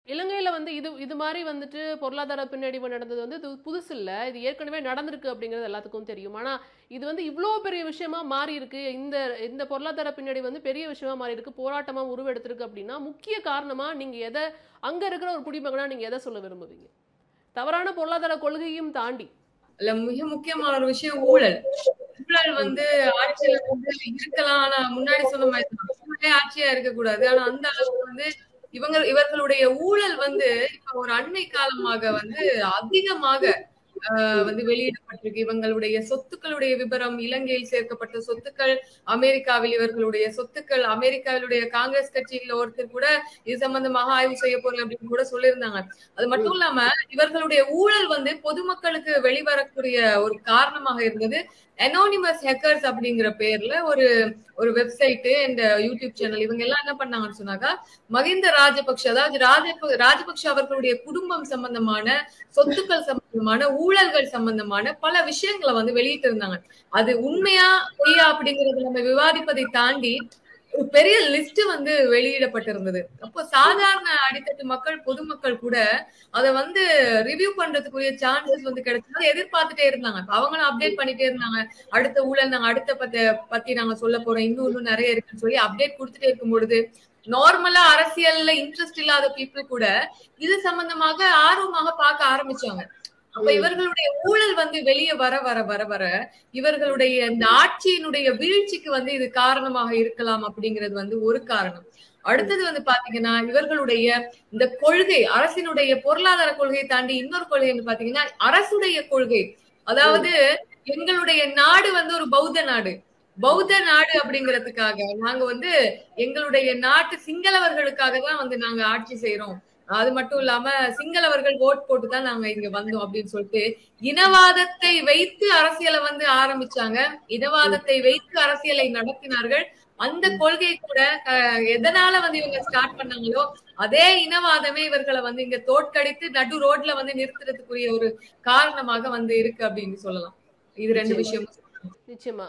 இலங்கையில வந்து இது இது மாதிரி வந்துட்டு பொருளாதார பின்னடைவு நடந்தது வந்து இது புதுசு இல்ல இது ஏற்கனவே நடந்திருக்கு அப்படிங்கிறது எல்லாத்துக்கும் தெரியும் ஆனா இது வந்து இவ்வளோ பெரிய விஷயமா மாறி இருக்கு இந்த இந்த பொருளாதார பின்னடைவு வந்து பெரிய விஷயமா மாறி இருக்கு போராட்டமா உருவெடுத்திருக்கு அப்படின்னா முக்கிய காரணமா நீங்க எதை அங்க இருக்கிற ஒரு குடிமகனா நீங்க எதை சொல்ல விரும்புவீங்க தவறான பொருளாதார கொள்கையும் தாண்டி இல்ல மிக முக்கியமான ஒரு விஷயம் ஊழல் ஊழல் வந்து ஆட்சியில வந்து இருக்கலாம் ஆனா முன்னாடி சொன்ன மாதிரி தான். ஊழலே ஆட்சியா இருக்கக்கூடாது ஆனா அந்த அளவுக்கு வந்து இவங்க இவர்களுடைய ஊழல் வந்து இப்ப ஒரு அண்மை காலமாக வந்து அதிகமாக ஆஹ் வந்து வெளியிடப்பட்டிருக்கு இவங்களுடைய சொத்துக்களுடைய விபரம் இலங்கையில் சேர்க்கப்பட்ட சொத்துக்கள் அமெரிக்காவில் இவர்களுடைய சொத்துக்கள் அமெரிக்காவிலுடைய காங்கிரஸ் கட்சியில ஒருத்தர் கூட இது சம்பந்தமாக ஆய்வு செய்ய போறேன் அப்படின்னு கூட சொல்லியிருந்தாங்க அது மட்டும் இல்லாம இவர்களுடைய ஊழல் வந்து பொதுமக்களுக்கு வெளிவரக்கூடிய ஒரு காரணமாக இருந்தது அனோனிமஸ் ஹேக்கர்ஸ் அப்படிங்கிற பேர்ல ஒரு ஒரு வெப்சைட் இந்த யூடியூப் சேனல் இவங்க எல்லாம் என்ன பண்ணாங்கன்னு சொன்னாக்கா மகிந்த ராஜபக்ஷ அதாவது ராஜப ராஜபக்ஷ அவர்களுடைய குடும்பம் சம்பந்தமான சொத்துக்கள் சம்பந்தமான ஊழல்கள் சம்பந்தமான பல விஷயங்களை வந்து வெளியிட்டு இருந்தாங்க அது உண்மையா பொய்யா அப்படிங்கறது நம்ம விவாதிப்பதை தாண்டி ஒரு பெரிய லிஸ்ட் வந்து வெளியிடப்பட்டிருந்தது அப்போ சாதாரண அடித்தட்டு மக்கள் பொதுமக்கள் கூட அதை வந்து ரிவ்யூ பண்றதுக்குரிய சான்சஸ் வந்து கிடைச்சது எதிர்பார்த்துட்டே இருந்தாங்க அப்ப அவங்களும் அப்டேட் பண்ணிட்டே இருந்தாங்க அடுத்த ஊழல் நாங்க அடுத்த பத்த பத்தி நாங்க சொல்ல போறோம் இன்னும் இன்னும் நிறைய இருக்குன்னு சொல்லி அப்டேட் கொடுத்துட்டே இருக்கும் பொழுது நார்மலா அரசியல்ல இன்ட்ரெஸ்ட் இல்லாத பீப்புள் கூட இது சம்பந்தமாக ஆர்வமாக பார்க்க ஆரம்பிச்சாங்க அப்ப இவர்களுடைய ஊழல் வந்து வெளியே வர வர வர வர இவர்களுடைய இந்த ஆட்சியினுடைய வீழ்ச்சிக்கு வந்து இது காரணமாக இருக்கலாம் அப்படிங்கிறது வந்து ஒரு காரணம் அடுத்தது வந்து பாத்தீங்கன்னா இவர்களுடைய இந்த கொள்கை அரசினுடைய பொருளாதார கொள்கையை தாண்டி இன்னொரு கொள்கை வந்து பாத்தீங்கன்னா அரசுடைய கொள்கை அதாவது எங்களுடைய நாடு வந்து ஒரு பௌத்த நாடு பௌத்த நாடு அப்படிங்கிறதுக்காக நாங்க வந்து எங்களுடைய நாட்டு சிங்களவர்களுக்காக தான் வந்து நாங்க ஆட்சி செய்யறோம் அது மட்டும் இல்லாம சிங்களவர்கள் ஓட் போட்டு தான் நாங்க இங்க வந்தோம் அப்படின்னு சொல்லிட்டு இனவாதத்தை வைத்து அரசியலை வந்து ஆரம்பிச்சாங்க இனவாதத்தை வைத்து அரசியலை நடத்தினார்கள் அந்த கொள்கை கூட அஹ், எதனால வந்து இவங்க ஸ்டார்ட் பண்ணாங்களோ அதே இனவாதமே இவர்களை வந்து இங்க தோற்கடித்து நடு ரோட்ல வந்து நிறுத்துறதுக்குரிய ஒரு காரணமாக வந்து இருக்கு அப்படின்னு சொல்லலாம் இது ரெண்டு விஷயம் நிச்சயமா